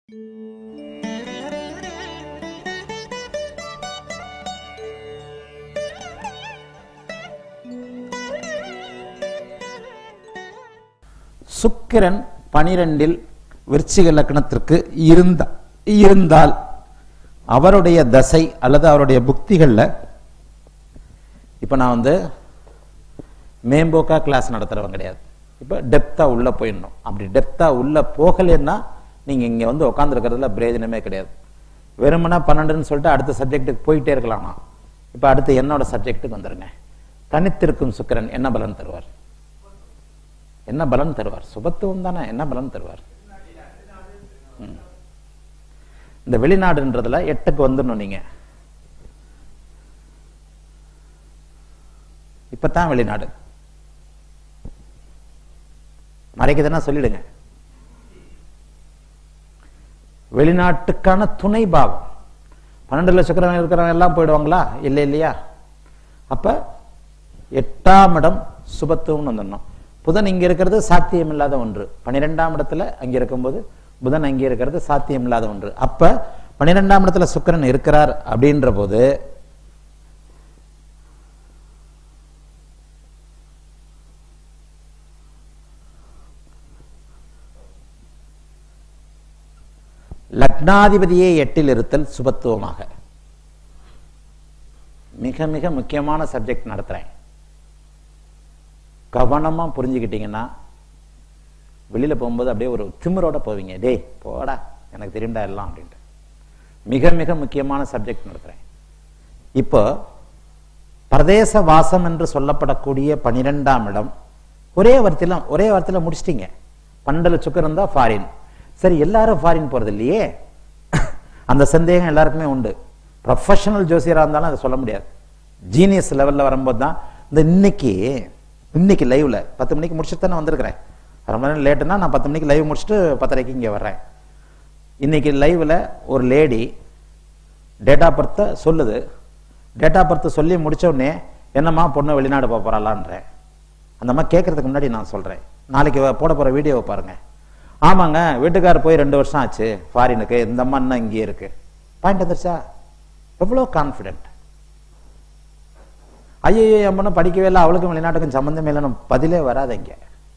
சுக்கிரன் பனிரெண்டில் விருச்சிக லக்னத்திற்கு இருந்த இருந்தால் அவருடைய தசை அல்லது அவருடைய புக்திகள்ல இப்ப நான் வந்து மேம்போக்கா கிளாஸ் நடத்துறவன் கிடையாது இப்ப டெப்தா உள்ள போயிடணும் அப்படி டெப்தா உள்ள போகலைன்னா நீங்க இங்க வந்து உட்காந்துருக்கிறதுல பிரயோஜனமே கிடையாது வெறுமனா பன்னெண்டுன்னு சொல்லிட்டு அடுத்த சப்ஜெக்ட்டுக்கு போயிட்டே இருக்கலாம் நான் இப்ப அடுத்து என்னோட சப்ஜெக்ட்டுக்கு வந்துருங்க தனித்திருக்கும் சுக்கிரன் என்ன பலன் தருவார் என்ன பலன் தருவார் சுபத்துவம் தானே என்ன பலன் தருவார் ம். இந்த வெளிநாடுன்றதுல எட்டுக்கு வந்துடணும் நீங்க இப்பதான் வெளிநாடு மறைக்குதுன்னா சொல்லிடுங்க வெளிநாட்டுக்கான துணை பாவம் பன்னெண்டு லட்சக்கரம் இருக்கிறவங்க எல்லாம் போயிடுவாங்களா இல்லை இல்லையா அப்ப எட்டாம் இடம் சுபத்துவம்னு வந்துடணும் புதன் இங்க இருக்கிறது சாத்தியம் இல்லாத ஒன்று பன்னிரெண்டாம் இடத்துல அங்க இருக்கும்போது புதன் அங்கே இருக்கிறது சாத்தியம் இல்லாத ஒன்று அப்ப பன்னிரெண்டாம் இடத்துல சுக்கிரன் இருக்கிறார் அப்படின்ற போது லக்னாதிபதியே எட்டில் இருத்தல் சுபத்துவமாக மிக மிக முக்கியமான சப்ஜெக்ட் நடத்துறேன் கவனமா புரிஞ்சுக்கிட்டீங்கன்னா வெளியில போகும்போது அப்படியே ஒரு திமிரோட போவீங்க டேய் போடா எனக்கு தெரியும்டா எல்லாம் அப்படின்ட்டு மிக மிக முக்கியமான சப்ஜெக்ட் நடத்துறேன் இப்போ பிரதேச வாசம் என்று சொல்லப்படக்கூடிய பனிரெண்டாம் இடம் ஒரே வார்த்தையில ஒரே வார்த்தையில முடிச்சிட்டீங்க பன்னெண்டுல சுக்கரம் தான் ஃபாரின் சரி எல்லாரும் ஃபாரின் போறது இல்லையே அந்த சந்தேகம் எல்லாருக்குமே உண்டு ப்ரொஃபஷனல் ஜோசியரா இருந்தாலும் அதை சொல்ல முடியாது ஜீனியஸ் லெவல்ல வரும்போது தான் இந்த இன்னைக்கு இன்னைக்கு லைவ்ல பத்து மணிக்கு முடிச்சுட்டு தானே வந்திருக்கிறேன் ரொம்ப நேரம் லேட்டுனா நான் பத்து மணிக்கு லைவ் முடிச்சுட்டு பத்தரைக்கு இங்க வர்றேன் இன்னைக்கு லைவ்ல ஒரு லேடி டேட் ஆஃப் பர்த்தை சொல்லுது டேட் ஆஃப் பர்த் சொல்லி முடிச்ச உடனே என்னம்மா பொண்ணு வெளிநாடு போக போறாளான்றேன் அந்த மாதிரி கேட்கறதுக்கு முன்னாடி நான் சொல்றேன் நாளைக்கு வ- போட போற வீடியோவை பாருங்க ஆமாங்க வீட்டுக்காரர் போய் ரெண்டு வருஷம் ஆச்சு ஃபாரினுக்கு இந்த அம்மா இன்னும் இங்கேயே இருக்கு பாயிண்ட் வந்துருச்சா எவ்வளோ கான்ஃபிடென்ட் ஐயோ என் பொண்ணு படிக்கவே இல்லை அவளுக்கும் வெளிநாட்டுக்கும் சம்பந்தமே இல்லைன்னு பதிலே வராது இங்க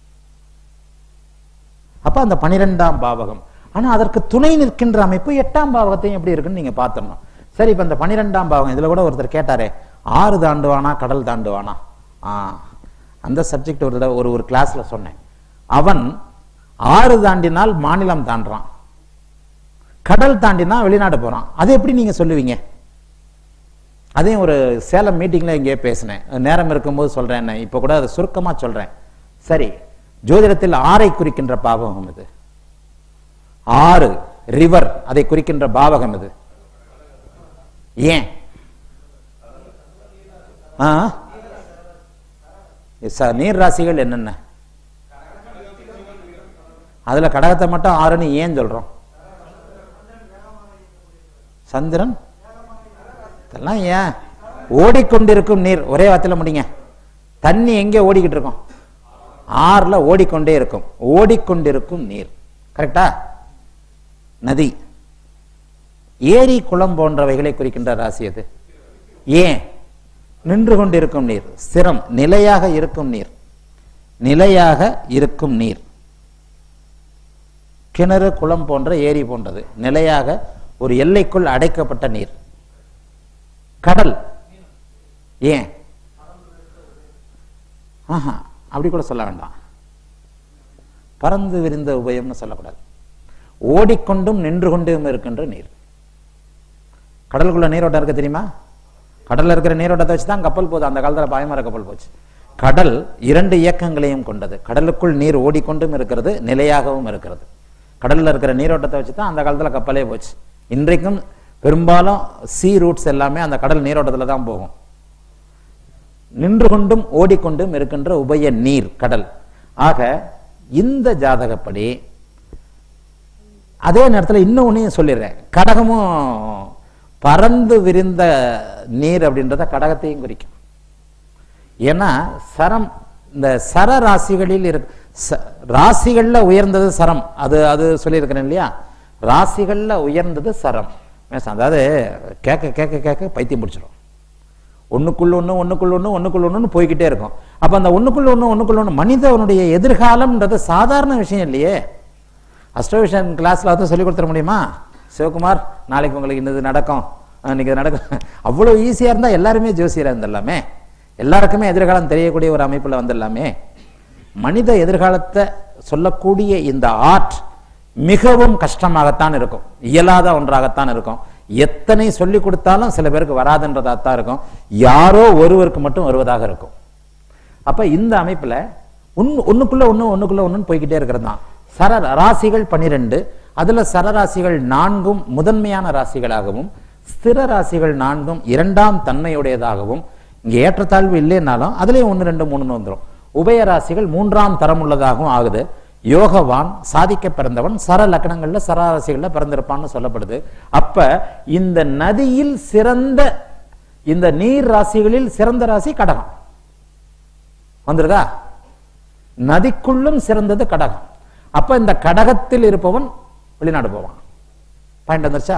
அப்ப அந்த பனிரெண்டாம் பாவகம் ஆனா அதற்கு துணை நிற்கின்ற அமைப்பு எட்டாம் பாவகத்தையும் எப்படி இருக்குன்னு நீங்க பார்த்துடணும் சரி இப்ப இந்த பனிரெண்டாம் பாவகம் இதுல கூட ஒருத்தர் கேட்டாரே ஆறு தாண்டுவானா கடல் தாண்டுவானா ஆ அந்த சப்ஜெக்ட் ஒரு தடவை ஒரு ஒரு கிளாஸ்ல சொன்னேன் அவன் ஆறு தாண்டினால் மாநிலம் தாண்டுறான் கடல் தாண்டினா வெளிநாடு போறான் அதை எப்படி நீங்க சொல்லுவீங்க அதையும் ஒரு சேலம் மீட்டிங்ல இங்கே பேசினேன் நேரம் இருக்கும்போது சொல்றேன் என்ன இப்ப கூட அதை சுருக்கமா சொல்றேன் சரி ஜோதிடத்தில் ஆறை குறிக்கின்ற பாவகம் இது ஆறு ரிவர் அதை குறிக்கின்ற பாவகம் இது ஏன் ஆ? ச- நீர் ராசிகள் என்னென்ன அதுல கடகத்தை மட்டும் ஆறுன்னு ஏன் சொல்றோம் சந்திரன் இதெல்லாம் ஏன் ஓடிக்கொண்டிருக்கும் நீர் ஒரே வார்த்தையில முடிங்க தண்ணி எங்க ஓடிக்கிட்டு இருக்கும் ஆறுல ஓடிக்கொண்டே இருக்கும் ஓடிக்கொண்டிருக்கும் நீர் கரெக்டா நதி ஏரி குளம் போன்றவைகளை குறிக்கின்ற ராசி அது ஏன் நின்று கொண்டிருக்கும் நீர் ஸ்திரம் நிலையாக இருக்கும் நீர் நிலையாக இருக்கும் நீர் கிணறு குளம் போன்ற ஏரி போன்றது நிலையாக ஒரு எல்லைக்குள் அடைக்கப்பட்ட நீர் கடல் ஏன் ஆஹா அப்படி கூட சொல்ல வேண்டாம் பறந்து விரிந்த உபயம்னு சொல்லக்கூடாது ஓடிக்கொண்டும் நின்று கொண்டும் இருக்கின்ற நீர் கடலுக்குள்ள நீரோட்டம் இருக்கு தெரியுமா கடல்ல இருக்கிற நீரோட்டத்தை வச்சு தான் கப்பல் போகுது அந்த காலத்துல பாய்மர கப்பல் போச்சு கடல் இரண்டு இயக்கங்களையும் கொண்டது கடலுக்குள் நீர் ஓடிக்கொண்டும் இருக்கிறது நிலையாகவும் இருக்கிறது கடல்ல இருக்கிற நீரோட்டத்தை வச்சு தான் அந்த காலத்துல கப்பலே போச்சு இன்றைக்கும் பெரும்பாலும் சி ரூட்ஸ் எல்லாமே அந்த கடல் நீரோட்டத்துல தான் போகும் நின்று கொண்டும் ஓடிக்கொண்டும் இருக்கின்ற உபய நீர் கடல் ஆக இந்த ஜாதகப்படி அதே நேரத்தில் இன்னொன்னையும் சொல்லிடுறேன் கடகமும் பறந்து விரிந்த நீர் அப்படின்றத கடகத்தையும் குறிக்கும் ஏன்னா சரம் இந்த சர ராசிகளில் இருக்கு ச- ராசிகள்ல உயர்ந்தது சரம் அது அது சொல்லியிருக்கிறேன் இல்லையா ராசிகள்ல உயர்ந்தது சரம் மேசம் அதாவது கேட்க கேட்க கேட்க பைத்தியம் பிடிச்சிடும் ஒண்ணுக்குள்ள ஒண்ணு ஒண்ணுக்குள்ள ஒண்ணு ஒண்ணுக்குள்ள ஒண்ணுன்னு போய்கிட்டே இருக்கும் அப்ப அந்த ஒண்ணுக்குள்ள ஒண்ணு ஒண்ணுக்குள்ள ஒண்ணு மனிதனுடைய எதிர்காலம்ன்றது சாதாரண விஷயம் இல்லையே அஸ்ட்ரோவிஷன் கிளாஸ்ல வந்து சொல்லி கொடுத்துட முடியுமா சிவகுமார் நாளைக்கு உங்களுக்கு இன்னது நடக்கும் அஹ் இன்னைக்கு இது நடக்கும் அவ்வளவு ஈஸியா இருந்தா எல்லாருமே ஜோசியரா இருந்துடலாமே எல்லாருக்குமே எதிர்காலம் தெரியக்கூடிய ஒரு அமைப்புல வந்துடலாமே மனித எதிர்காலத்தை சொல்லக்கூடிய இந்த ஆர்ட் மிகவும் கஷ்டமாகத்தான் இருக்கும் இயலாத ஒன்றாகத்தான் இருக்கும் எத்தனை சொல்லி கொடுத்தாலும் சில பேருக்கு வராதுன்றதாத்தான் இருக்கும் யாரோ ஒருவருக்கு மட்டும் வருவதாக இருக்கும் அப்ப இந்த அமைப்புல ஒன்னு ஒண்ணுக்குள்ள ஒண்ணு ஒண்ணுக்குள்ள ஒண்ணுன்னு போய்கிட்டே இருக்கிறது தான் சர ராசிகள் பனிரெண்டு அதுல சரராசிகள் நான்கும் முதன்மையான ராசிகளாகவும் ஸ்திர ராசிகள் நான்கும் இரண்டாம் தன்மையுடையதாகவும் இங்க ஏற்றத்தாழ்வு இல்லைன்னாலும் அதுலயும் ஒன்னு ரெண்டு மூணுன்னு வந்துரும் உபய ராசிகள் மூன்றாம் தரம் உள்ளதாகவும் ஆகுது யோகவான் சாதிக்க பிறந்தவன் சர லக்னங்கள்ல சராராசிகள்ல பிறந்திருப்பான்னு சொல்லப்படுது அப்ப இந்த நதியில் சிறந்த இந்த நீர் ராசிகளில் சிறந்த ராசி கடகம் வந்துருதா நதிக்குள்ளும் சிறந்தது கடகம் அப்ப இந்த கடகத்தில் இருப்பவன் வெளிநாடு போவான் பாயிண்ட் வந்துருச்சா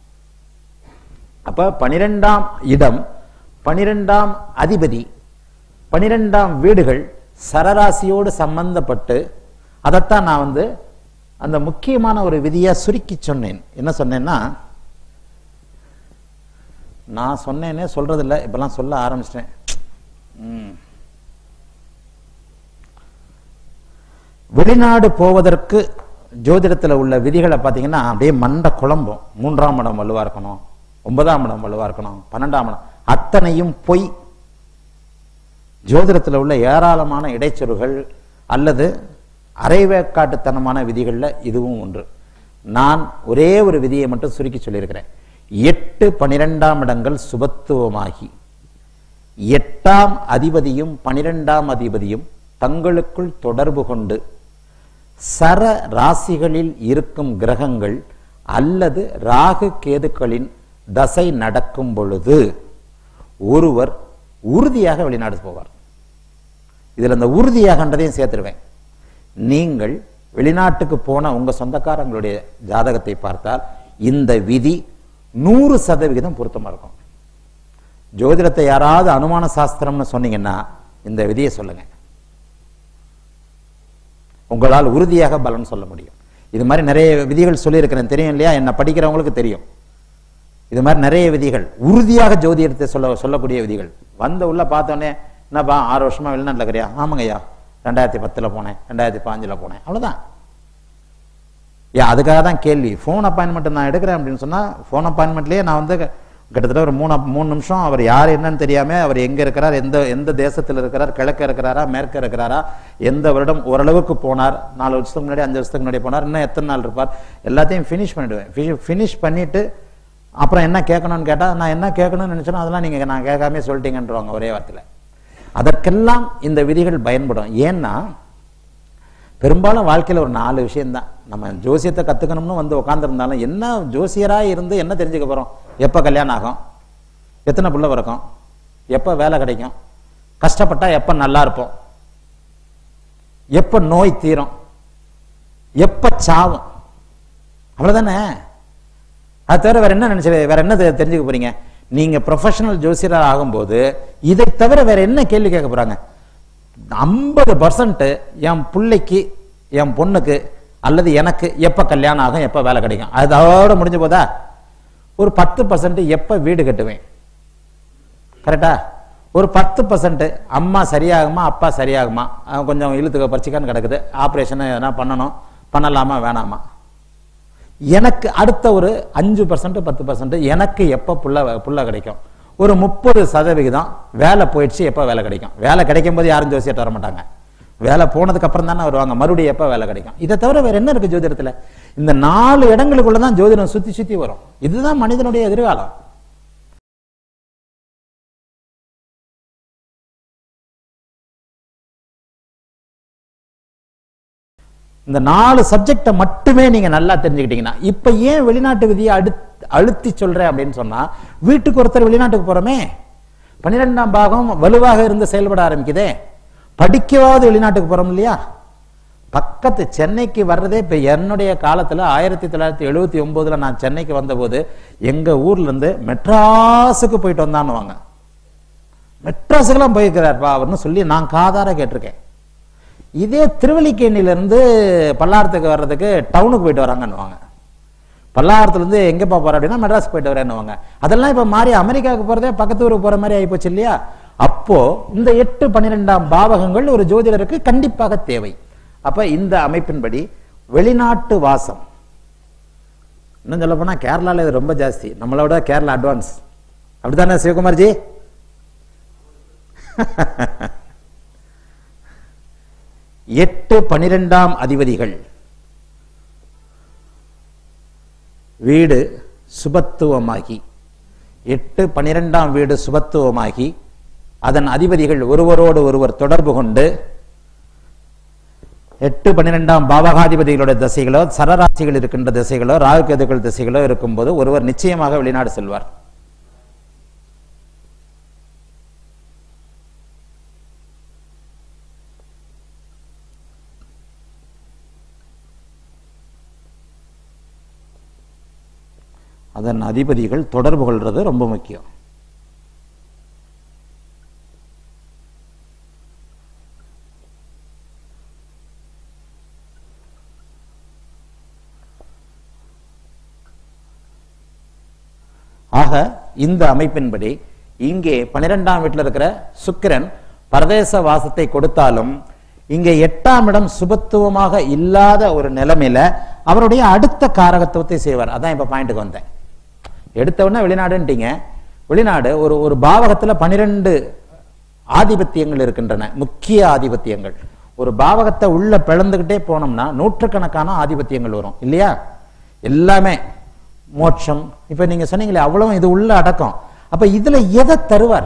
அப்ப பனிரெண்டாம் இடம் பனிரெண்டாம் அதிபதி பனிரெண்டாம் வீடுகள் சரராசியோடு சம்பந்தப்பட்டு அதைத்தான் நான் வந்து அந்த முக்கியமான ஒரு விதியா சுருக்கி சொன்னேன் என்ன சொன்னேன்னா நான் சொன்னேனே சொல்றது இல்ல இப்பெல்லாம் சொல்ல ஆரம்பிச்சிட்டேன் ம். வெளிநாடு போவதற்கு ஜோதிடத்துல உள்ள விதிகளை பார்த்தீங்கன்னா அப்படியே மண்டை குழம்பும் மூன்றாம் இடம் வலுவா இருக்கணும் ஒன்பதாம் இடம் வலுவா இருக்கணும் பன்னெண்டாம் இடம் அத்தனையும் பொய் ஜோதிடத்துல உள்ள ஏராளமான இடைச்சொல்கள் அல்லது அரைவேக்காட்டுத்தனமான விதிகள்ல இதுவும் ஒன்று நான் ஒரே ஒரு விதியை மட்டும் சுருக்கி சொல்லியிருக்கிறேன் எட்டு பனிரெண்டாம் இடங்கள் சுபத்துவமாகி எட்டாம் அதிபதியும் பனிரெண்டாம் அதிபதியும் தங்களுக்குள் தொடர்பு கொண்டு சர ராசிகளில் இருக்கும் கிரகங்கள் அல்லது ராகு கேதுக்களின் தசை நடக்கும் பொழுது ஒருவர் உறுதியாக வெளிநாடு போவார் இதுல இந்த உறுதியாகன்றதையும் சேர்த்துருவேன் நீங்கள் வெளிநாட்டுக்கு போன உங்க சொந்தக்காரங்களுடைய ஜாதகத்தை பார்த்தால் இந்த விதி நூறு சதவிகிதம் பொருத்தமா இருக்கும் ஜோதிடத்தை யாராவது அனுமான சாஸ்திரம்னு சொன்னீங்கன்னா இந்த விதியை சொல்லுங்க உங்களால் உறுதியாக பலன் சொல்ல முடியும் இது மாதிரி நிறைய விதிகள் சொல்லியிருக்கிறேன் தெரியும் இல்லையா என்ன படிக்கிறவங்களுக்கு தெரியும் இது மாதிரி நிறைய விதிகள் உறுதியாக ஜோதிடத்தை சொல்ல சொல்லக்கூடிய விதிகள் வந்த உள்ள பார்த்தோன்னே என்னப்பா ஆறு வருஷமா வெளிநாட்டில் இருக்கிறியா ஆமாங்க ஐயா ரெண்டாயிரத்தி பத்துல போனேன் ரெண்டாயிரத்தி பாஞ்சுல போனேன் அவ்வளவுதான் ஏன் அதுக்காக தான் கேள்வி ஃபோன் அப்பாயின்மெண்ட் நான் எடுக்கிறேன் அப்படின்னு சொன்னா ஃபோன் அப்பாயின்மெண்ட்லயே நான் வந்து கிட்டத்தட்ட ஒரு மூணு மூணு நிமிஷம் அவர் யார் என்னன்னு தெரியாம அவர் எங்க இருக்கிறார் எந்த எந்த தேசத்தில் இருக்கிறார் கிழக்க இருக்கிறாரா மேற்க இருக்கிறாரா எந்த வருடம் ஓரளவுக்கு போனார் நாலு வருஷத்துக்கு முன்னாடி அஞ்சு வருஷத்துக்கு முன்னாடி போனார் இன்னும் எத்தனை நாள் இருப்பார் எல்லாத்தையும் ஃபினிஷ் பண்ணிடுவேன் ஃபினிஷ் பண்ணிட்டு அப்புறம் என்ன கேட்கணும்னு கேட்டா நான் என்ன கேட்கணும்னு நினைச்சேனோ அதெல்லாம் நீங்க நான் கேட்காம சொல்லிட்டீங்கன்றவாங்க ஒரே வார்த்தையில அதற்கெல்லாம் இந்த விதிகள் பயன்படும் ஏன்னா பெரும்பாலும் வாழ்க்கையில ஒரு நாலு விஷயம்தான் நம்ம ஜோசியத்தை கத்துக்கணும்னு வந்து உட்காந்துருந்தாலும் என்ன ஜோசியரா இருந்து என்ன தெரிஞ்சுக்க போறோம் எப்ப கல்யாணம் ஆகும் எத்தனை புள்ள பிறக்கும் எப்ப வேலை கிடைக்கும் கஷ்டப்பட்டா எப்ப நல்லா இருப்போம் எப்ப நோய் தீரும் எப்ப சாவும் அவ்வளவுதானே அது தவிர வேற என்ன நினைச்சு வேற என்ன தெ- தெரிஞ்சுக்க போறீங்க நீங்க ப்ரொஃபஷனல் ஜோசியரா ஆகும்போது இதை தவிர வேற என்ன கேள்வி கேட்க போறாங்க ஐம்பது பர்சன்ட் என் பிள்ளைக்கு என் பொண்ணுக்கு அல்லது எனக்கு எப்ப கல்யாணம் ஆகும் எப்ப வேலை கிடைக்கும் அதோட முடிஞ்சு போதா ஒரு பத்து பர்சன்ட் எப்ப வீடு கட்டுவேன் கரெக்டா ஒரு பத்து பர்சன்ட் அம்மா சரியாகுமா அப்பா சரியாகுமா அவன் கொஞ்சம் இழுத்துக்க பறிச்சுக்கான்னு கிடக்குது ஆப்ரேஷன் எதனா பண்ணணும் பண்ணலாமா வேணாமா எனக்கு அடுத்த ஒரு அஞ்சு பர்சன்ட் பத்து பர்சன்ட் எனக்கு எப்ப புள்ள புள்ள கிடைக்கும் ஒரு முப்பது சதவிகிதம் வேலை போயிடுச்சு எப்ப வேலை கிடைக்கும் வேலை கிடைக்கும் போது யாரும் ஜோசியத்தை வர மாட்டாங்க வேலை போனதுக்கு அப்புறம் தானே வருவாங்க மறுபடியும் எப்ப வேலை கிடைக்கும் இதை தவிர வேற என்ன இருக்கு ஜோதிடத்துல இந்த நாலு இடங்களுக்குள்ள தான் ஜோதிடம் சுத்தி சுத்தி வரும் இதுதான் மனிதனுடைய எதிர்காலம் இந்த நாலு சப்ஜெக்டை மட்டுமே நீங்க நல்லா தெரிஞ்சுக்கிட்டீங்கன்னா இப்ப ஏன் வெளிநாட்டு விதியை அடு அழுத்தி சொல்றேன் அப்படின்னு சொன்னா வீட்டுக்கு ஒருத்தர் வெளிநாட்டுக்கு போறோமே பன்னிரெண்டாம் பாகம் வலுவாக இருந்து செயல்பட ஆரம்பிக்குதே படிக்கவாவது வெளிநாட்டுக்கு போறோம் இல்லையா பக்கத்து சென்னைக்கு வர்றதே இப்ப என்னுடைய காலத்துல ஆயிரத்தி தொள்ளாயிரத்தி எழுபத்தி ஒன்பதுல நான் சென்னைக்கு வந்தபோது எங்க ஊர்ல இருந்து மெட்ராஸுக்கு போயிட்டு வந்தான்னுவாங்க மெட்ராஸுக்கெல்லாம் போயிருக்கிறார்ப்பா அவர்னு சொல்லி நான் காதார கேட்டிருக்கேன் இதே திருவல்லிக்கேணில இருந்து பல்லாரத்துக்கு வர்றதுக்கு டவுனுக்கு போயிட்டு வராங்கன்னுவாங்க பல்லாரத்துல இருந்து எங்கப்பா போற அப்படின்னா மெட்ராஸ் போயிட்டு வரேன்னுவாங்க அதெல்லாம் இப்ப மாறி அமெரிக்காவுக்கு போறதே பக்கத்து ஊருக்கு போற மாதிரி ஆயிப்போச்சு இல்லையா அப்போ இந்த எட்டு பன்னிரெண்டாம் பாவகங்கள் ஒரு ஜோதிடருக்கு கண்டிப்பாக தேவை அப்ப இந்த அமைப்பின்படி வெளிநாட்டு வாசம் இன்னும் சொல்ல போனா கேரளால இது ரொம்ப ஜாஸ்தி நம்மளை விட கேரளா அட்வான்ஸ் அப்படித்தானே சிவகுமார்ஜி எட்டு பனிரெண்டாம் அதிபதிகள் வீடு சுபத்துவமாகி எட்டு பனிரெண்டாம் வீடு சுபத்துவமாகி அதன் அதிபதிகள் ஒருவரோடு ஒருவர் தொடர்பு கொண்டு எட்டு பன்னிரெண்டாம் பாவகாதிபதிகளோட திசைகளோ சரராசிகள் இருக்கின்ற திசைகளோ ராகுகேதுகள் திசைகளோ இருக்கும்போது ஒருவர் நிச்சயமாக வெளிநாடு செல்வார் அதன் அதிபதிகள் தொடர்பு கொள்றது ரொம்ப முக்கியம் ஆக இந்த அமைப்பின்படி இங்கே பனிரெண்டாம் வீட்டில் இருக்கிற சுக்கிரன் பரதேச வாசத்தை கொடுத்தாலும் இங்கே எட்டாம் இடம் சுபத்துவமாக இல்லாத ஒரு நிலைமையில அவருடைய அடுத்த காரகத்துவத்தை செய்வார் அதான் இப்ப பாயிண்ட்டுக்கு வந்தேன் எடுத்த உடனே வெளிநாடுன்ட்டீங்க வெளிநாடு ஒரு ஒரு பாவகத்துல பனிரெண்டு ஆதிபத்தியங்கள் இருக்கின்றன முக்கிய ஆதிபத்தியங்கள் ஒரு பாவகத்தை உள்ள பிளந்துகிட்டே போனோம்னா நூற்றுக்கணக்கான ஆதிபத்தியங்கள் வரும் இல்லையா எல்லாமே மோட்சம் இப்ப நீங்க சொன்னீங்களே அவ்வளவு இது உள்ள அடக்கம் அப்ப இதுல எதை தருவார்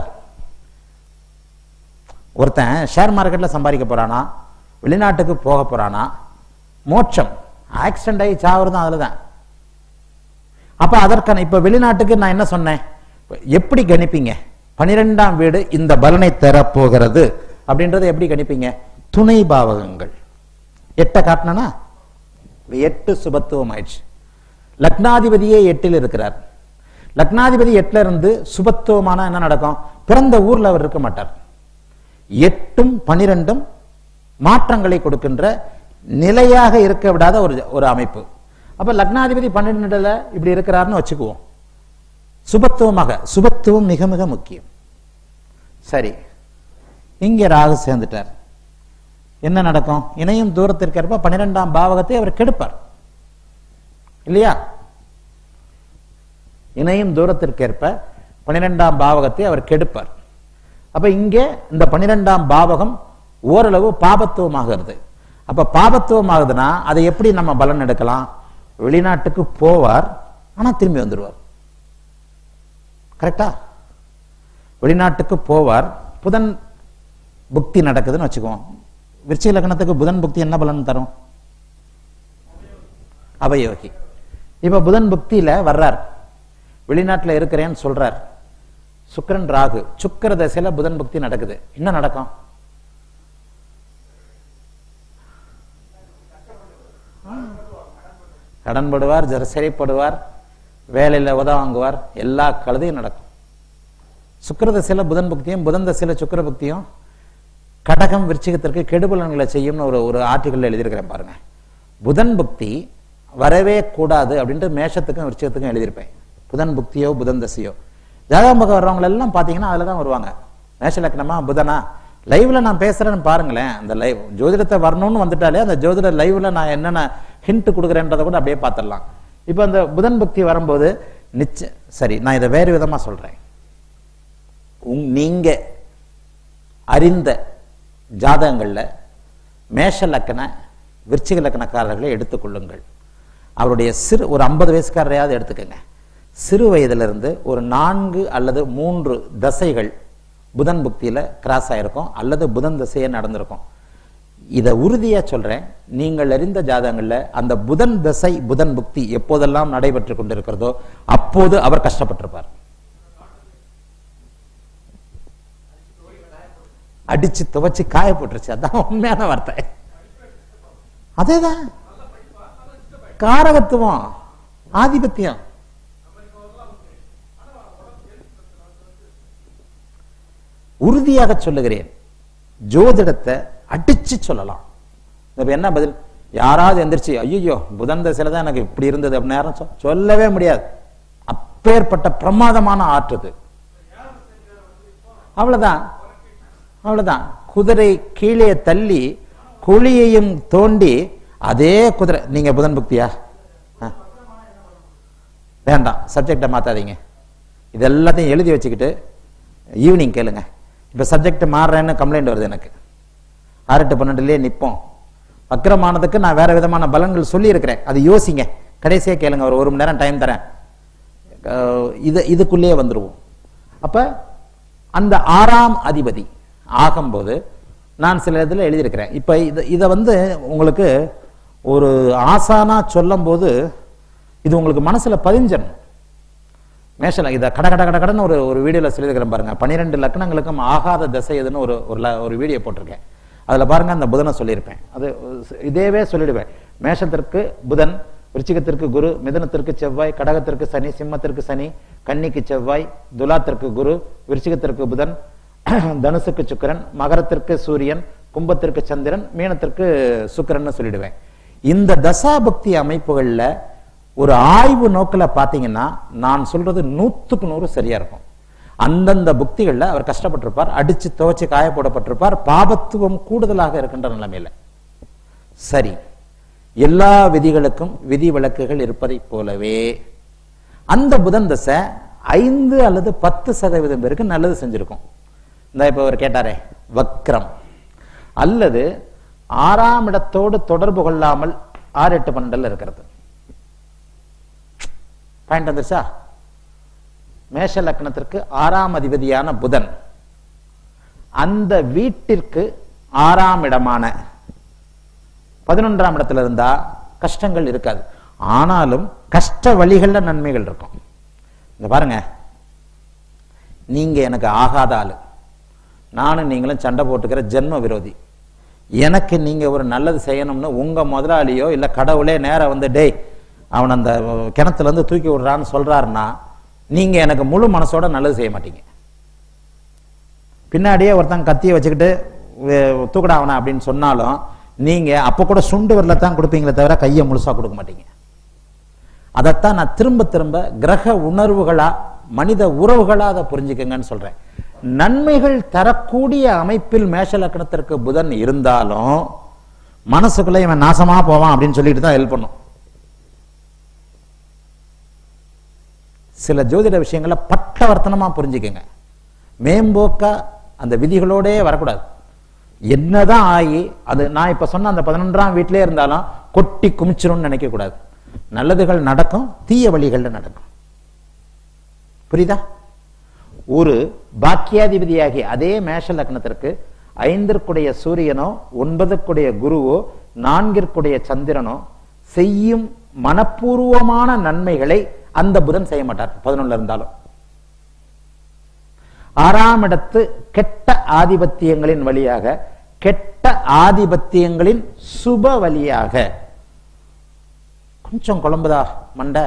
ஒருத்தன் ஷேர் மார்க்கெட்ல சம்பாதிக்க போறானா வெளிநாட்டுக்கு போக போறானா மோட்சம் ஆக்சிடென்ட் ஆகி சாவுறது அதுலதான் அப்ப அதற்கான இப்ப வெளிநாட்டுக்கு நான் என்ன சொன்னேன் எப்படி கணிப்பீங்க பனிரெண்டாம் வீடு இந்த பலனை தரப்போகிறது அப்படின்றத எப்படி கணிப்பீங்க துணை பாவகங்கள் எட்ட காட்டினா எட்டு சுபத்துவம் ஆயிடுச்சு லக்னாதிபதியே எட்டில் இருக்கிறார் லக்னாதிபதி எட்டுல இருந்து சுபத்துவமான என்ன நடக்கும் பிறந்த ஊர்ல அவர் இருக்க மாட்டார் எட்டும் பனிரெண்டும் மாற்றங்களை கொடுக்கின்ற நிலையாக இருக்க விடாத ஒரு ஒரு அமைப்பு அப்ப லக்னாதிபதி பன்னிரெண்டுல இப்படி இருக்கிறாருன்னு வச்சுக்குவோம் சுபத்துவமாக சுபத்துவம் மிக மிக முக்கியம் சரி இங்க ராகு சேர்ந்துட்டார் என்ன நடக்கும் இணையும் தூரத்திற்கு ஏற்ப பன்னிரெண்டாம் பாவகத்தை அவர் கெடுப்பார் இல்லையா இணையும் தூரத்திற்கேற்ப பன்னிரெண்டாம் பாவகத்தை அவர் கெடுப்பார் அப்ப இங்கே இந்த பன்னிரெண்டாம் பாவகம் ஓரளவு பாபத்துவமாகிறது அப்ப பாபத்துவமாகுதுன்னா அதை எப்படி நம்ம பலன் எடுக்கலாம் வெளிநாட்டுக்கு போவார் ஆனா திரும்பி வந்துடுவார் கரெக்டா வெளிநாட்டுக்கு போவார் புதன் புக்தி நடக்குதுன்னு வச்சுக்குவோம் விருச்சிக லக்னத்துக்கு புதன் புக்தி என்ன பலன் தரும் அபயோகி இப்ப புதன் புக்தியில வர்றார் வெளிநாட்டுல இருக்கிறேன்னு சொல்றார் சுக்கிரன் ராகு சுக்கிர தசையில புதன் புக்தி நடக்குது என்ன நடக்கும் கடன்படுவார் ஜர சிறைப்படுவார் வேலையில உத வாங்குவார் எல்லா கழுதையும் நடக்கும் சுக்கிர தசையில புதன் புக்தியும் புதன் தசையில சுக்கிர புக்தியும் கடகம் விருச்சிகத்திற்கு கெடுபலன்களை செய்யும்னு ஒரு ஒரு ஆர்டிகல் எழுதியிருக்கிறேன் பாருங்க புதன் புக்தி வரவே கூடாது அப்படின்ட்டு மேஷத்துக்கும் விருச்சிகத்துக்கும் எழுதியிருப்பேன் புதன் புக்தியோ புதன் தசையோ ஜாதகம் பார்க்க வர்றவங்க எல்லாம் பாத்தீங்கன்னா அதுல தான் வருவாங்க மேஷ லக்னமா புதனா லைவ்ல நான் பேசுறேன்னு பாருங்களேன் அந்த லைவ் ஜோதிடத்தை வரணும்னு வந்துட்டாலே அந்த ஜோதிட லைவ்ல நான் என்னென்ன ஹிண்ட் கொடுக்குறேன்றதை கூட அப்படியே பார்த்துடலாம் இப்போ அந்த புதன் புக்தி வரும்போது நிச்சய சரி நான் இதை வேறு விதமா சொல்றேன் உங் நீங்க அறிந்த ஜாதகங்கள்ல மேஷ லக்கண விருச்சிக லக்கணக்காரர்களை எடுத்துக்கொள்ளுங்கள் அவருடைய சிறு ஒரு ஐம்பது வயசுக்காரரையாவது எடுத்துக்கோங்க சிறு வயதிலிருந்து ஒரு நான்கு அல்லது மூன்று தசைகள் புதன் புக்தியில கிராஸ் ஆயிருக்கும் அல்லது புதன் தசையே நடந்திருக்கும் இதை உறுதியா சொல்றேன் நீங்கள் அறிந்த ஜாதகங்கள்ல அந்த புதன் தசை புதன் புக்தி எப்போதெல்லாம் நடைபெற்று கொண்டிருக்கிறதோ அப்போது அவர் கஷ்டப்பட்டிருப்பார் அடிச்சு துவைச்சு காய போட்டுருச்சு அதான் உண்மையான வார்த்தை அதேதான் காரகத்துவம் ஆதிபத்தியம் உறுதியாக சொல்லுகிறேன் ஜோதிடத்தை அடிச்சு சொல்லலாம் இப்ப என்ன பதில் யாராவது எந்திரிச்சு ஐயோ புதன் தசையில தான் எனக்கு இப்படி இருந்தது அப்படின்னு யாரும் சொ- சொல்லவே முடியாது அப்பேற்பட்ட பிரமாதமான ஆற்றுது அவ்வளவுதான் அவ்வளவுதான் குதிரை கீழே தள்ளி குழியையும் தோண்டி அதே குதிரை நீங்க புதன் புக்தியா ஆ. வேண்டாம் சப்ஜெக்டை மாத்தாதீங்க இது எல்லாத்தையும் எழுதி வச்சுக்கிட்டு ஈவினிங் கேளுங்க இப்ப சப்ஜெக்ட் மாறுறேன்னு கம்ப்ளைண்ட் வருது எனக்கு ஆறு எட்டு பன்னெண்டுலயே நிப்போம் வக்கரமானதுக்கு நான் வேற விதமான பலன்கள் சொல்லி இருக்கிறேன் அது யோசிங்க கடைசியா கேளுங்க ஒரு ஒரு மணி நேரம் டைம் தரேன் அஹ் இது இதுக்குள்ளேயே வந்துருவோம் அப்ப அந்த ஆறாம் அதிபதி ஆகும்போது நான் சில இதில் எழுதியிருக்கிறேன் இப்ப இதை இதை வந்து உங்களுக்கு ஒரு ஆசானா சொல்லும்போது இது உங்களுக்கு மனசுல பதிஞ்சிடணும் மேஷல இதை கட கட கட கடன்னு ஒரு ஒரு வீடியோல சொல்லியிருக்கிறேன் பாருங்க பன்னிரெண்டு லக்னங்களுக்கும் ஆகாத திசை எதுன்னு ஒரு ஒரு ல- ஒரு வீடியோ போட்டிருக்கேன் அதுல பாருங்க அந்த புதனை சொல்லியிருப்பேன் அது இதேவே சொல்லிடுவேன் மேஷத்திற்கு புதன் விருச்சிகத்திற்கு குரு மிதுனத்திற்கு செவ்வாய் கடகத்திற்கு சனி சிம்மத்திற்கு சனி கன்னிக்கு செவ்வாய் துலாத்திற்கு குரு விருச்சிகத்திற்கு புதன் தனுசுக்கு சுக்கிரன் மகரத்திற்கு சூரியன் கும்பத்திற்கு சந்திரன் மீனத்திற்கு சுக்கிரன்னு சொல்லிடுவேன் இந்த தசாபக்தி அமைப்புகள்ல ஒரு ஆய்வு நோக்கில பாத்தீங்கன்னா நான் சொல்றது நூத்துக்கு நூறு சரியா இருக்கும் அந்தந்த புக்திகள்ல அவர் கஷ்டப்பட்டிருப்பார் அடிச்சு துவைச்சு காய போடப்பட்டிருப்பார் பாபத்துவம் கூடுதலாக இருக்கின்ற நிலைமையில சரி எல்லா விதிகளுக்கும் விதி விலக்குகள் இருப்பதைப் போலவே அந்த புதன் தசை ஐந்து அல்லது பத்து சதவீதம் பேருக்கு நல்லது செஞ்சிருக்கும் இந்த இப்ப அவர் கேட்டாரே வக்ரம் அல்லது ஆறாம் இடத்தோடு தொடர்பு கொள்ளாமல் ஆறு எட்டு பன்னெண்டுல இருக்கிறது பாயிண்ட் வந்துருச்சா மேஷ லக்னத்திற்கு ஆறாம் அதிபதியான புதன் அந்த வீட்டிற்கு ஆறாம் இடமான பதினொன்றாம் இடத்துல இருந்தா கஷ்டங்கள் இருக்காது ஆனாலும் கஷ்ட வழிகள்ல நன்மைகள் இருக்கும் இந்த பாருங்க நீங்க எனக்கு ஆகாத ஆளு நானும் நீங்களும் சண்டை போட்டுக்கிற ஜென்ம விரோதி எனக்கு நீங்க ஒரு நல்லது செய்யணும்னு உங்க முதலாளியோ இல்ல கடவுளே நேரா வந்து டேய் அவன் அந்த கிணத்துல இருந்து தூக்கி விடுறான்னு சொல்றாருன்னா நீங்க எனக்கு முழு மனசோட நல்லது செய்ய மாட்டீங்க பின்னாடியே ஒருத்தன் கத்தியை வச்சுக்கிட்டு வே- தூக்குடா அவனை அப்படின்னு சொன்னாலும் நீங்க அப்ப கூட சுண்டு வரல தான் கொடுப்பீங்களே தவிர கையை முழுசா கொடுக்க மாட்டீங்க அதைத்தான் நான் திரும்ப திரும்ப கிரக உணர்வுகளா மனித உறவுகளா அதை புரிஞ்சுக்கங்கன்னு சொல்றேன் நன்மைகள் தரக்கூடிய அமைப்பில் மேஷ லக்னத்திற்கு புதன் இருந்தாலும் மனசுக்குள்ள இவன் நாசமா போவான் அப்படின்னு சொல்லிட்டு தான் ஹெல்ப் பண்ணும் சில ஜோதிட விஷயங்களை பட்டவர்த்தனமா புரிஞ்சுக்கங்க மேம்போக்கா அந்த விதிகளோடே வரக்கூடாது என்னதான் ஆகி அது நான் இப்ப சொன்ன அந்த பதினொன்றாம் வீட்டிலே இருந்தாலும் கொட்டி குமிச்சிரும்னு நினைக்க கூடாது நல்லதுகள் நடக்கும் தீய வழிகள்ல நடக்கும் புரியுதா ஒரு பாக்கியாதிபதியாகி அதே மேஷ லக்னத்திற்கு ஐந்திற்குடைய சூரியனோ ஒன்பதுக்குடைய குருவோ நான்கிற்குடைய சந்திரனோ செய்யும் மனப்பூர்வமான நன்மைகளை அந்த புதன் செய்ய மாட்டார் பதினொன்னுல இருந்தாலும் ஆறாம் இடத்து கெட்ட ஆதிபத்தியங்களின் வழியாக கெட்ட ஆதிபத்தியங்களின் சுப வழியாக கொஞ்சம் குழம்புதா மண்டை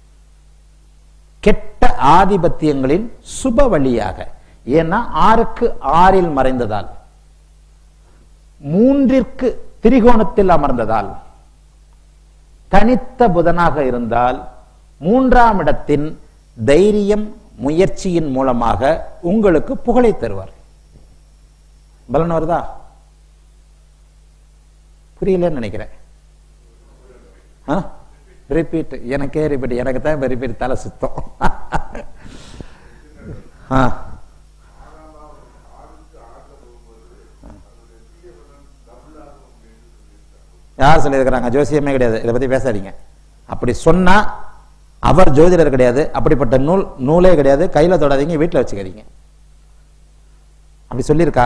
கெட்ட ஆதிபத்தியங்களின் சுப வழியாக ஏன்னா ஆறுக்கு ஆறில் மறைந்ததால் மூன்றிற்கு திரிகோணத்தில் அமர்ந்ததால் தனித்த புதனாக இருந்தால் மூன்றாம் இடத்தின் தைரியம் முயற்சியின் மூலமாக உங்களுக்கு புகழை தருவார் பலன் வருதா புரியலன்னு நினைக்கிறேன் ரிப்பீட் எனக்கே ரிப்பீட் எனக்கு தான் இப்போ ரிப்பீட் தலை சுத்தம் ஆ யார் சொல்லியிருக்கிறாங்க ஜோசியமே கிடையாது இதை பத்தி பேசாதீங்க அப்படி சொன்னா அவர் ஜோதிடர் கிடையாது அப்படிப்பட்ட நூல் நூலே கிடையாது கையில தொடாதீங்க வீட்டுல வச்சுக்காதீங்க அப்படி சொல்லியிருக்கா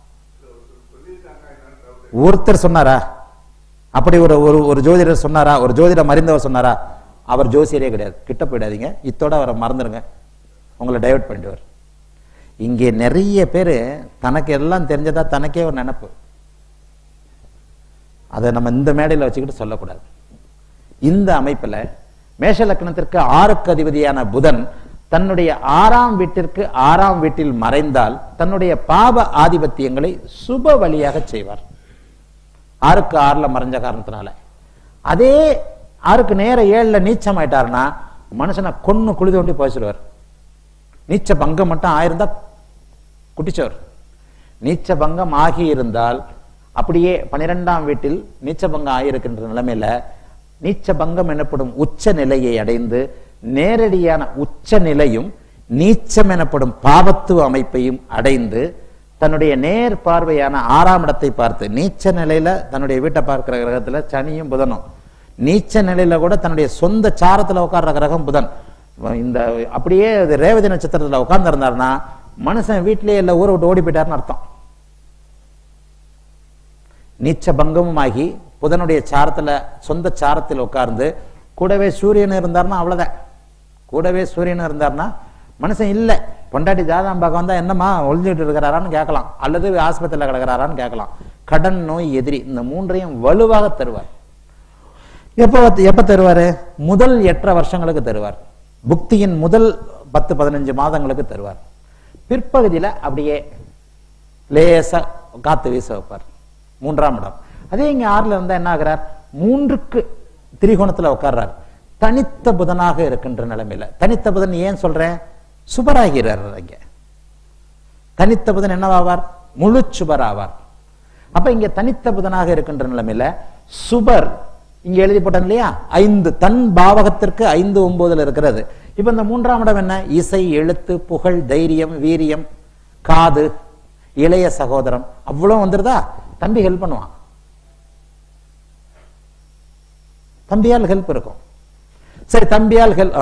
ஒருத்தர் சொன்னாரா அப்படி ஒரு ஒரு ஒரு ஜோதிடர் சொன்னாரா ஒரு ஜோதிடம் அறிந்தவர் சொன்னாரா அவர் ஜோசியரே கிடையாது கிட்ட போயிடாதீங்க இத்தோட அவரை மறந்துடுங்க உங்களை டைவர்ட் பண்ணிடுவார் இங்கே நிறைய பேர் தனக்கு எல்லாம் தெரிஞ்சதா தனக்கே ஒரு நினைப்பு அதை நம்ம இந்த மேடையில் வச்சுக்கிட்டு சொல்லக்கூடாது இந்த அமைப்புல மேஷ லக்னத்திற்கு ஆறுக்கு அதிபதியான புதன் தன்னுடைய ஆறாம் வீட்டிற்கு ஆறாம் வீட்டில் மறைந்தால் தன்னுடைய பாவ ஆதிபத்தியங்களை சுப வழியாக செய்வார் ஆறுக்கு ஆறுல மறைஞ்ச காரணத்தினால அதே ஆறுக்கு நேர ஏழுல நீச்சம் ஆயிட்டாருன்னா மனுஷனை கொன்னு குளிது கொண்டு போயிடுவார் நீச்ச பங்கம் மட்டும் ஆயிருந்தா குட்டிச்சவர் நீச்ச பங்கம் ஆகி இருந்தால் அப்படியே பனிரெண்டாம் வீட்டில் நீச்ச பங்கம் ஆகியிருக்கின்ற நிலைமையில நீச்ச பங்கம் எனப்படும் உச்ச நிலையை அடைந்து நேரடியான உச்ச நிலையும் நீச்சம் எனப்படும் பாவத்துவ அமைப்பையும் அடைந்து தன்னுடைய நேர் பார்வையான ஆறாம் இடத்தை பார்த்து நீச்ச நிலையில தன்னுடைய வீட்டை பார்க்கிற கிரகத்துல சனியும் புதனும் நீச்ச நிலையில கூட தன்னுடைய சொந்த சாரத்துல உட்கார்ற கிரகம் புதன் இந்த அப்படியே அது ரேவதி நட்சத்திரத்துல உட்கார்ந்து இருந்தாருன்னா மனுஷன் வீட்டிலேயே இல்ல ஊரை விட்டு ஓடி போயிட்டாருன்னு அர்த்தம் நீச்ச பங்கமும் ஆகி புதனுடைய சாரத்துல சொந்த சாரத்தில் உட்கார்ந்து கூடவே சூரியன் இருந்தாருன்னா அவ்வளவுதான் கூடவே சூரியன் இருந்தாருன்னா மனுஷன் இல்லை பொண்டாட்டி ஜாதகம் பார்க்க வந்தா என்னம்மா ஒளிஞ்சுட்டு இருக்கிறாரான்னு கேட்கலாம் அல்லது ஆஸ்பத்திரியில் கிடக்கிறாரான்னு கேட்கலாம் கடன் நோய் எதிரி இந்த மூன்றையும் வலுவாக தருவார் எப்போ எப்ப தருவாரு முதல் எட்டரை வருஷங்களுக்கு தருவார் புக்தியின் முதல் பத்து பதினஞ்சு மாதங்களுக்கு தருவார் பிற்பகுதியில அப்படியே லேசா காத்து வீச வைப்பார் மூன்றாம் இடம் அதே இங்க ஆறுல இருந்தா என்ன ஆகிறார் மூன்றுக்கு திரிகோணத்துல உட்கார்றார் தனித்த புதனாக இருக்கின்ற நிலைமையில தனித்த புதன் ஏன் சொல்றேன் சுபராகிறார் இங்க தனித்த புதன் என்னவாவார் முழு சுபர் ஆவார் அப்ப இங்க தனித்த புதனாக இருக்கின்ற நிலைமையில சுபர் இங்க எழுதி போட்டேன் இல்லையா ஐந்து தன் பாவகத்திற்கு ஐந்து ஒன்பதுல இருக்கிறது இப்ப இந்த மூன்றாம் இடம் என்ன இசை எழுத்து புகழ் தைரியம் வீரியம் காது இளைய சகோதரம் அவ்வளவு வந்துருதா தம்பி ஹெல்ப் பண்ணுவான் தம்பியால் ஹெல்ப் இருக்கும் சரி தம்பியால் ஹெல்ப்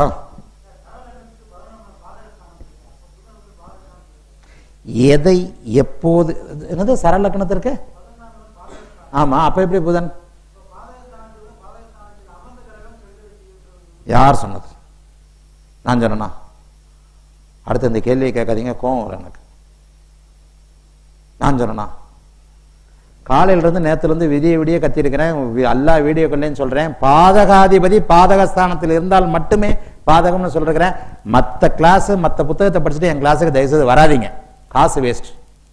எதை எப்போது என்னது சரலக்கணத்திற்கு ஆமா அப்ப எப்படி புதன் யார் சொன்னது நான் சொன்னா அடுத்து இந்த கேள்வியை கேட்காதீங்க கோவம் வரும் எனக்கு நான் சொன்னா காலையில இருந்து நேத்துல இருந்து விடிய விடிய கத்திருக்கிறேன் எல்லா வீடியோக்கள்லையும் சொல்றேன் பாதகாதிபதி பாதகஸ்தானத்தில் இருந்தால் மட்டுமே பாதகம்னு சொல்றேன் மத்த கிளாஸ் மத்த புத்தகத்தை படிச்சுட்டு என் கிளாஸுக்கு தயவுசெய்து வராதீங்க காசு வேஸ்ட்